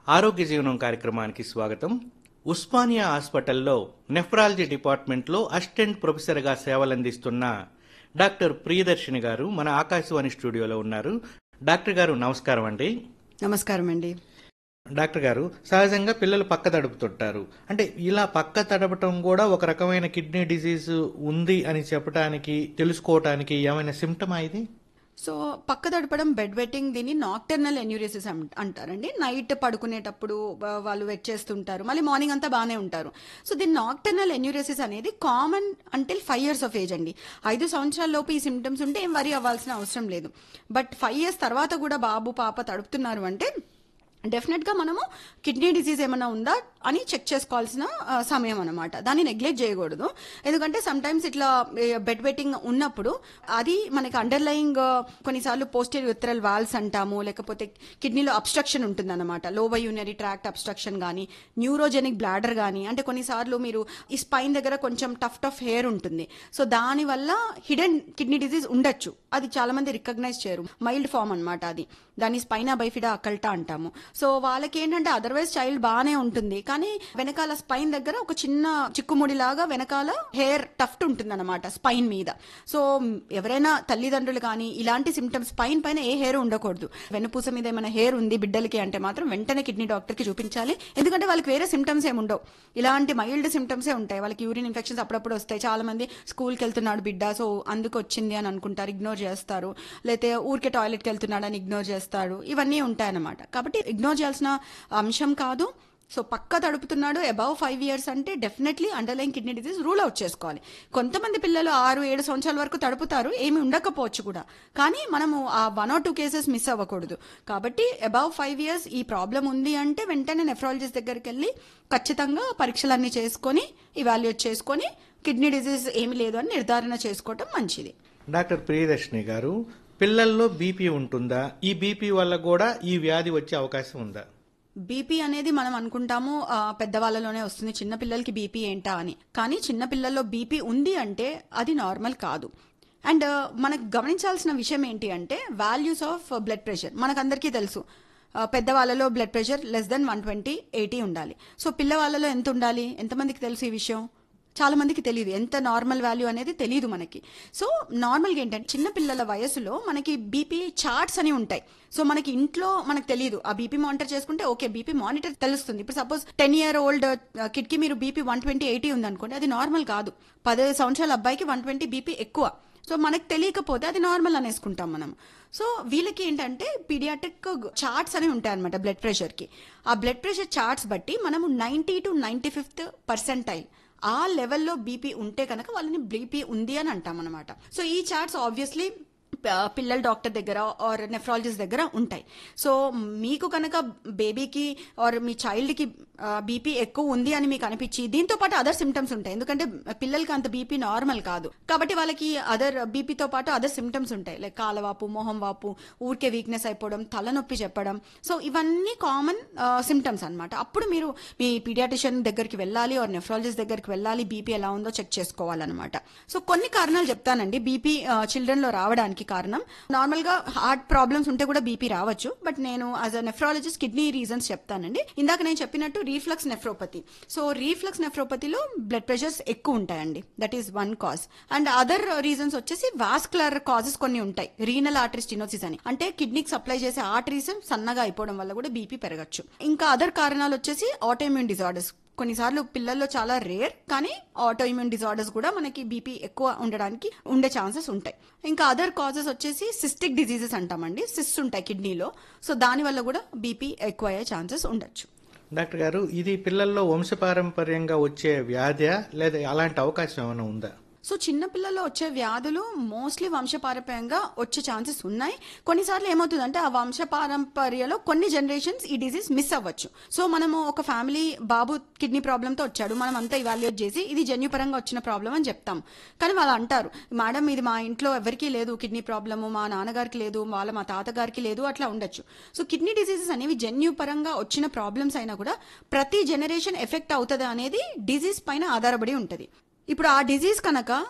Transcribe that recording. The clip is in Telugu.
ఆరోగ్య జీవనం కార్యక్రమానికి స్వాగతం ఉస్మానియా హాస్పిటల్లో నెఫ్రాలజీ డిపార్ట్మెంట్లో అసిస్టెంట్ ప్రొఫెసర్గా సేవలందిస్తున్న డాక్టర్ ప్రియదర్శిని గారు మన ఆకాశవాణి స్టూడియోలో ఉన్నారు డాక్టర్ గారు నమస్కారం అండి నమస్కారం అండి డాక్టర్ గారు సహజంగా పిల్లలు పక్క తడుపుతుంటారు అంటే ఇలా పక్క తడపటం కూడా ఒక రకమైన కిడ్నీ డిసీజ్ ఉంది అని చెప్పడానికి తెలుసుకోవటానికి ఏమైనా సిమ్టమా ఇది సో పక్క తడపడం బెడ్ వెట్టింగ్ దీన్ని నాక్టర్నల్ ఎన్యూరిసిస్ అంటారండి నైట్ పడుకునేటప్పుడు వా- వాళ్ళు వెట్ చేస్తుంటారు మళ్ళీ మార్నింగ్ అంతా బాగానే ఉంటారు సో దీన్ని నాక్టర్నల్ ఎన్యూరిసిస్ అనేది common until five years of age అండి ఐదు సంవత్సరాల లోపు ఈ సిమ్టమ్స్ ఉంటే ఏం వరి అవ్వాల్సిన అవసరం లేదు బట్ ఫైవ్ ఇయర్స్ తర్వాత కూడా బాబు పాప తడుపుతున్నారు అంటే డెఫినెట్గా మనము కిడ్నీ డిసీజ్ ఏమైనా ఉందా అని చెక్ చేసుకోవాల్సిన ఆ, సమయం అనమాట దాన్ని నెగ్లెక్ట్ చేయకూడదు ఎందుకంటే సమ్ టైమ్స్ ఇట్లా బెడ్ వెట్టింగ్ ఉన్నప్పుడు అది మనకి అండర్లయింగ్ కొన్నిసార్లు పోస్టర్ యుత్రల్ వాల్స్ అంటాము లేకపోతే కిడ్నీలో అబ్స్ట్రక్షన్ ఉంటుంది అనమాట లోవ యూనరీ ట్రాక్ట్ అబ్స్ట్రక్షన్ కానీ న్యూరోజెనిక్ బ్లాడర్ కానీ అంటే కొన్నిసార్లు మీరు ఈ స్పైన్ దగ్గర కొంచెం టఫ్ టఫ్ హెయిర్ ఉంటుంది సో దానివల్ల హిడెన్ కిడ్నీ డిసీజ్ ఉండొచ్చు అది చాలా మంది రికగ్నైజ్ చేయరు మైల్డ్ ఫామ్ అన్నమాట అది దాన్ని స్పైనా బైఫిడా అకల్టా అంటాము సో వాళ్ళకి ఏంటంటే అదర్వైజ్ చైల్డ్ బాగానే ఉంటుంది కానీ వెనకాల స్పైన్ దగ్గర ఒక చిన్న చిక్కుముడి లాగా వెనకాల హెయిర్ టఫ్ట్ ఉంటుంది అనమాట స్పైన్ మీద సో ఎవరైనా తల్లిదండ్రులు కానీ ఇలాంటి సిమ్టమ్స్ స్పైన్ పైన ఏ హెయిర్ ఉండకూడదు వెన్నుపూస మీద ఏమైనా హెయిర్ ఉంది బిడ్డలకి అంటే మాత్రం వెంటనే కిడ్నీ డాక్టర్ కి చూపించాలి ఎందుకంటే వాళ్ళకి వేరే సిమ్టమ్స్ ఏమి ఉండవు ఇలాంటి మైల్డ్ సిమ్టమ్సే ఉంటాయి వాళ్ళకి యూరిన్ ఇన్ఫెక్షన్స్ అప్పుడప్పుడు వస్తాయి చాలా మంది స్కూల్కి వెళ్తున్నాడు బిడ్డ సో అందుకు వచ్చింది అని అనుకుంటారు ఇగ్నోర్ చేస్తారు లేకపోతే ఊరికే టాయిలెట్కి వెళ్తున్నాడు అని ఇగ్నోర్ చేస్తాడు ఇవన్నీ ఉంటాయన్నమాట కాబట్టి ఇగ్నోర్ చేయాల్సిన అంశం కాదు సో పక్క తడుపుతున్నాడు అబౌవ్ ఫైవ్ ఇయర్స్ అంటే definitely underlying kidney disease rule out చేసుకోవాలి కొంతమంది పిల్లలు ఆరు ఏడు సంవత్సరాల వరకు తడుపుతారు ఏమి ఉండకపోవచ్చు కూడా కానీ మనము ఆ one or two cases miss అవ్వకూడదు కాబట్టి అబౌవ్ ఫైవ్ ఇయర్స్ ఈ ప్రాబ్లం ఉంది అంటే వెంటనే నెఫ్రాలజిస్ట్ దగ్గరికి వెళ్ళి ఖచ్చితంగా పరీక్షలన్నీ చేసుకొని ఇవాల్యుయేట్ చేసుకొని కిడ్నీ డిసీజ్ ఏమి లేదు అని నిర్ధారణ చేసుకోవటం మంచిది డాక్టర్ ప్రియదర్శిని గారు పిల్లల్లో బీపీ ఉంటుందా ఈ బీపీ వల్ల కూడా ఈ వ్యాధి వచ్చే అవకాశం ఉందా బీపీ అనేది మనం అనుకుంటాము ఆ, పెద్దవాళ్ళలోనే వస్తుంది చిన్న పిల్లలకి బీపీ ఏంటా అని కానీ చిన్న పిల్లల్లో బీపీ ఉంది అంటే అది నార్మల్ కాదు అండ్ మనకు గమనించాల్సిన విషయం ఏంటి అంటే వాల్యూస్ ఆఫ్ బ్లడ్ ప్రెషర్ మనకందరికీ తెలుసు ఆ, పెద్దవాళ్ళలో blood pressure less than one twenty eighty ఉండాలి సో పిల్లవాళ్ళలో ఎంత ఉండాలి ఎంతమందికి తెలుసు ఈ విషయం చాలా మందికి తెలియదు ఎంత నార్మల్ వాల్యూ అనేది తెలియదు మనకి సో నార్మల్గా ఏంటంటే చిన్న పిల్లల వయసులో మనకి బీపీ చార్ట్స్ అని ఉంటాయి సో మనకి ఇంట్లో మనకు తెలియదు ఆ బీపీ మానిటర్ చేసుకుంటే ఓకే బీపీ మానిటర్ తెలుస్తుంది ఇప్పుడు సపోజ్ టెన్ ఇయర్ ఓల్డ్ కిడ్కి మీరు బీపీ వన్ ట్వంటీ ఎయిటీ ఉందనుకోండి అది నార్మల్ కాదు పదిహేను సంవత్సరాల అబ్బాయికి వన్ ట్వంటీ బీపీ ఎక్కువ సో మనకు తెలియకపోతే అది నార్మల్ అనేసుకుంటాం మనం సో వీళ్ళకి ఏంటంటే పీడియాటిక్ చార్ట్స్ అని ఉంటాయి అనమాట బ్లడ్ ప్రెషర్కి ఆ బ్లడ్ ప్రెషర్ చార్ట్స్ బట్టి మనము ninety to ninety fifth percentile ఆ లెవెల్లో బీపీ ఉంటే కనుక వాళ్ళని బీపీ ఉంది అని అంటాం అనమాట సో ఈ చార్ట్స్ ఆబ్వియస్లీ పిల్లల డాక్టర్ దగ్గర ఆర్ నెఫ్రాలజిస్ట్ దగ్గర ఉంటాయి సో మీకు కనుక బేబీకి ఆర్ మీ చైల్డ్కి బీపీ ఎక్కువ ఉంది అని మీకు అనిపించి దీంతో పాటు అదర్ సిమ్టమ్స్ ఉంటాయి ఎందుకంటే పిల్లలకి అంత బీపీ నార్మల్ కాదు కాబట్టి వాళ్ళకి అదర్ బీపీతో పాటు అదర్ సిమ్టమ్స్ ఉంటాయి లైక్ కాలవాపు మొహం వాపు ఊరికే వీక్నెస్ అయిపోవడం తలనొప్పి చెప్పడం సో ఇవన్నీ కామన్ సిమ్టమ్స్ అన్నమాట అప్పుడు మీరు మీ పీడియాటిషియన్ దగ్గరికి వెళ్ళాలి ఆర్ నెఫ్రాలజిస్ట్ దగ్గరికి వెళ్ళాలి బీపీ ఎలా ఉందో చెక్ చేసుకోవాలన్నమాట సో కొన్ని కారణాలు చెప్తానండి బీపీ చిల్డ్రన్ లో రావడానికి కారణం నార్మల్ గా హార్ట్ ప్రాబ్లమ్స్ ఉంటే కూడా బీపీ రావచ్చు బట్ నేను as a nephrologist kidney reasons చెప్తానండి ఇందాక నేను చెప్పినట్టు రీఫ్లక్స్ నెఫ్రోపతి సో రీఫ్లక్స్ నెఫ్రోపతిలో బ్లడ్ ప్రెషర్స్ ఎక్కువ ఉంటాయండి that is one cause and other reasons వచ్చేసి వాస్కులర్ కాజెస్ కొన్ని ఉంటాయి రీనల్ ఆర్టరీ స్టినోసిస్ అని అంటే కిడ్నీకి సప్లై చేసే ఆర్టరీస్ సన్నగా అయిపోవడం వల్ల కూడా బీపీ పెరగచ్చు ఇంకా అదర్ కారణాలు వచ్చేసి ఆటోఇమ్యూన్ డిజార్డర్స్ కొన్నిసార్లు పిల్లల్లో చాలా రేర్ కానీ ఆటో ఇమ్యూన్ డిజార్డర్స్ కూడా మనకి బీపీ ఎక్కువ ఉండడానికి ఉండే ఛాన్సెస్ ఉంటాయి ఇంకా అదర్ కాజెస్ వచ్చేసి సిస్టిక్ డిజీజెస్ అంటామండి సిస్ ఉంటాయి కిడ్నీలో సో దానివల్ల కూడా బీపీ ఎక్కువ అయ్యే ఛాన్సెస్ ఉండొచ్చు డాక్టర్ గారు ఇది పిల్లల్లో వంశపారంపర్యంగా వచ్చే వ్యాధా లేదా అలాంటి అవకాశం ఏమైనా ఉందా సో చిన్న పిల్లల్లో వచ్చే వ్యాధులు మోస్ట్లీ వంశపారంపర్యంగా వచ్చే ఛాన్సెస్ ఉన్నాయి కొన్నిసార్లు ఏమవుతుందంటే ఆ వంశపారంపర్యలో కొన్ని జనరేషన్స్ ఈ డిసీజ్ మిస్ అవ్వచ్చు సో మనము ఒక ఫ్యామిలీ బాబు కిడ్నీ ప్రాబ్లంతో వచ్చాడు మనం అంతా ఇవాల్యుయేట్ చేసి ఇది జన్యుపరంగా వచ్చిన ప్రాబ్లం అని చెప్తాం కానీ వాళ్ళు అంటారు మేడం ఇది మా ఇంట్లో ఎవరికీ లేదు కిడ్నీ ప్రాబ్లము మా నాన్నగారికి లేదు వాళ్ళ మా తాతగారికి లేదు అట్లా ఉండొచ్చు సో కిడ్నీ డిసీజెస్ అనేవి జన్యుపరంగా వచ్చిన ప్రాబ్లమ్స్ అయినా కూడా ప్రతి జనరేషన్ ఎఫెక్ట్ అవుతుంది అనేది డిసీజ్ పైన ఆధారపడి ఉంటుంది ఇప్పుడు ఆ డిజీజ్ కనుక